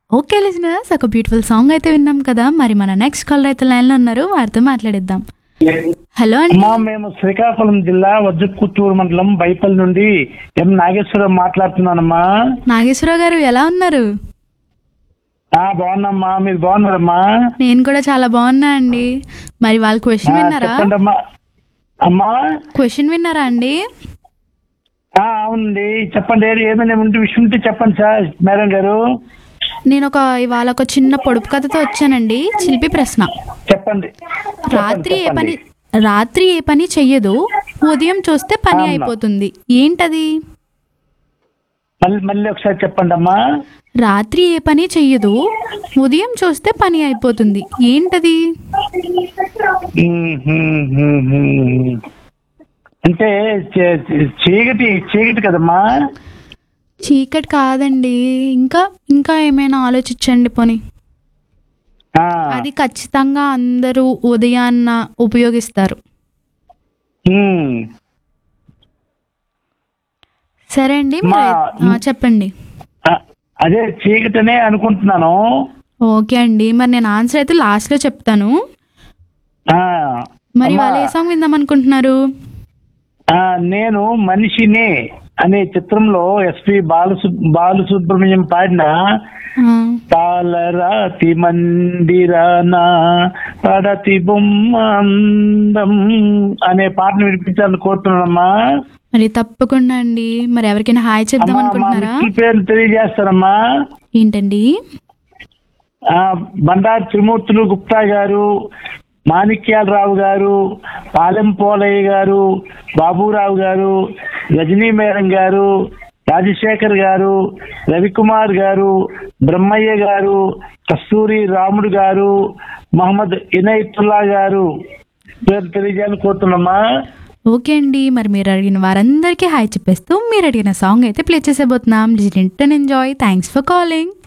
Okay listeners ఒక beautiful song అయితే విన్నాం కదా మరి మన నెక్స్ట్ కాలర్ అయితే లైన్లో ఉన్నారు వారితో మాట్లాడిద్దాం హలో అండి అమ్మా మేము శ్రీకాకుళం జిల్లా వజ్రకుత్తూరు మండలం బైపల్లి నుండి ఎం నాగేశ్వరం మాట్లాడుతున్నానమ్మా నాగేశ్వరరావు గారు ఎలా ఉన్నారు ఆ బాగున్నామ్మా మీరు బాగున్నారమ్మా నేను కూడా చాలా బాగున్నా అండి మరి వాళ్ళ ఆ, క్వశ్చన్ విన్నారా చెప్పండి అమ్మా అమ్మా క్వశ్చన్ విన్నారా అండి ఆ, అవునండి చెప్పండి ఏ- ఏమైనా ఉంటే విషయం ఉంటే చెప్పండి సార్ మేడం గారు నేను ఒక ఇవాళ ఒక చిన్న పొడుపు కథతో వచ్చానండి చిలిపి ప్రశ్న చెప్పండి రాత్రి ఏ చెప్పండి. పని రాత్రి ఏ పని చెయ్యదు ఉదయం చూస్తే పని అవునా. అయిపోతుంది ఏంటది మళ్ళీ మళ్ళీ ఒకసారి చెప్పండి అమ్మా రాత్రి ఏ పని చెయ్యదు ఉదయం చూస్తే పని అయిపోతుంది ఏంటది ఉమ్, ఉమ్, ఉమ్, ఉమ్. అంటే చే- చే- చీకటి చీకటి కదమ్మా చీకటి కాదండి ఇంకా ఇంకా ఏమైనా ఆలోచించండి పోనీ ఆ, అది ఖచ్చితంగా అందరూ ఉదయాన్న ఉపయోగిస్తారు ఉమ్. సరే అండి మా- మీరు ఆ, చెప్పండి ఆ, అదే చీకటనే అనుకుంటున్నాను ఓకే అండి మరి నేను ఆన్సర్ అయితే లాస్ట్లో చెప్తాను ఆ, మరి అమ్మా, వాళ్ళు ఏ సాంగ్ విందాం అనుకుంటున్నారు ఆ, నేను మనిషినే అనే చిత్రంలో ఎస్పి బాలసు బాలసుబ్రహ్మణ్యం పాడిన ఆ, పాలరాతి మందిరాన పడతి బొమ్మ అందం అనే పాటను వినిపించాలని కోరుతున్నానమ్మా మరి తప్పకుండా అండి మరి ఎవరికైనా హాయ్ చెప్దాం అమ్మా, మా అనుకుంటున్నారా మిత్రుల పేర్లు తెలియజేస్తానమ్మా ఏంటండి ఆ, బండారు త్రిమూర్తులు గుప్తా గారు మాణిక్యాలరావు గారు పాలెం పోలయ్య గారు బాబురావు గారు రజనీ మేడం గారు రాజశేఖర్ గారు రవికుమార్ గారు బ్రహ్మయ్య గారు కస్తూరి రాముడు గారు మహమ్మద్ ఇనయతుల్లా గారు పేరు తెలియజేయాలని కోరుతున్నామ్మా ఓకే అండి మరి మీరు అడిగిన వారందరికీ హాయ్ చెప్పేస్తూ మీరు అడిగిన సాంగ్ అయితే ప్లే చేసేబోతున్నాం listen enjoy thanks for calling